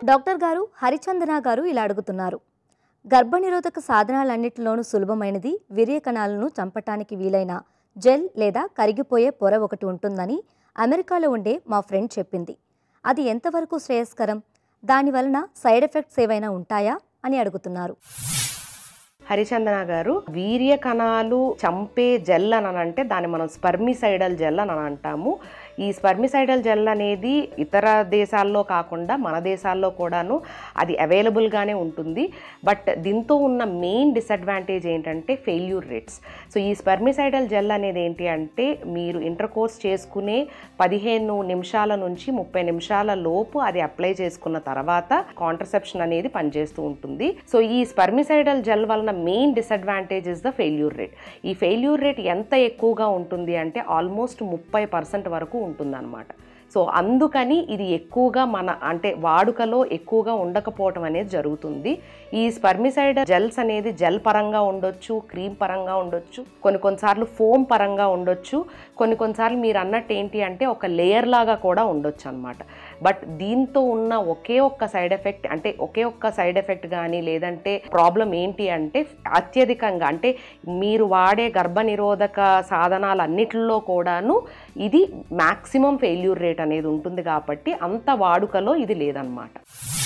doctor గారు హరిచందన గారు ఇలా అడుగుతున్నారు గర్భనిరోధక సాధనాలన్నిటిలోనూ సులభమైనది వీర్య కణాలను చంపటానికి వీలైన జెల్ లేదా కరిగిపోయే పొర ఒకటి ఉంటుందని అమెరికాలో ఉండే మా ఫ్రెండ్ చెప్పింది అది ఎంతవరకు శ్రేయస్కరం దాని వలన సైడ్ ఎఫెక్ట్స్ ఏవైనా ఉంటాయా అని అడుగుతున్నారు హరిచందన గారు వీర్య కణాలు చంపే జెల్ అని అంటే దాన్ని మనం స్పర్మిసైడల్ జెల్ అని అంటాము ఈ స్పర్మిసైడల్ జెల్ అనేది ఇతర దేశాల్లో కాకుండా మన దేశాల్లో కూడాను అది అవైలబుల్గానే ఉంటుంది బట్ దీంతో ఉన్న మెయిన్ డిసడ్వాంటేజ్ ఏంటంటే ఫెయిల్యూర్ రేట్స్ సో ఈ స్పర్మిసైడల్ జెల్ అనేది ఏంటి అంటే మీరు ఇంటర్ కోర్స్ చేసుకునే పదిహేను నిమిషాల నుంచి ముప్పై నిమిషాల లోపు అది అప్లై చేసుకున్న తర్వాత కాంట్రసెప్షన్ అనేది పనిచేస్తూ ఉంటుంది సో ఈ స్పర్మిసైడల్ జెల్ వలన main disadvantage is the failure rate ఈ ఫెయిల్యూర్ రేట్ ఎంత ఎక్కువగా ఉంటుంది అంటే ఆల్మోస్ట్ ముప్పై పర్సెంట్ వరకు ఉంటుందన్నమాట సో అందుకని ఇది ఎక్కువగా మన అంటే వాడుకలో ఎక్కువగా ఉండకపోవటం అనేది జరుగుతుంది ఈ స్పర్మిసైడ్ జెల్స్ అనేది జెల్ పరంగా ఉండొచ్చు క్రీమ్ పరంగా ఉండొచ్చు కొన్ని కొన్నిసార్లు ఫోమ్ పరంగా ఉండొచ్చు కొన్ని కొన్నిసార్లు మీరు అన్నట్టు ఏంటి అంటే ఒక లేయర్ లాగా కూడా ఉండొచ్చు అనమాట బట్ దీంతో ఉన్న ఒకే ఒక్క సైడ్ ఎఫెక్ట్ అంటే ఒకే ఒక్క సైడ్ ఎఫెక్ట్ కానీ లేదంటే ప్రాబ్లం ఏంటి అంటే అత్యధికంగా అంటే మీరు వాడే గర్భనిరోధక సాధనాలన్నిటిలో కూడాను ఇది మ్యాక్సిమం ఫెయిల్యూర్ రేట్ అనేది ఉంటుంది కాబట్టి అంత వాడుకలో ఇది లేదనమాట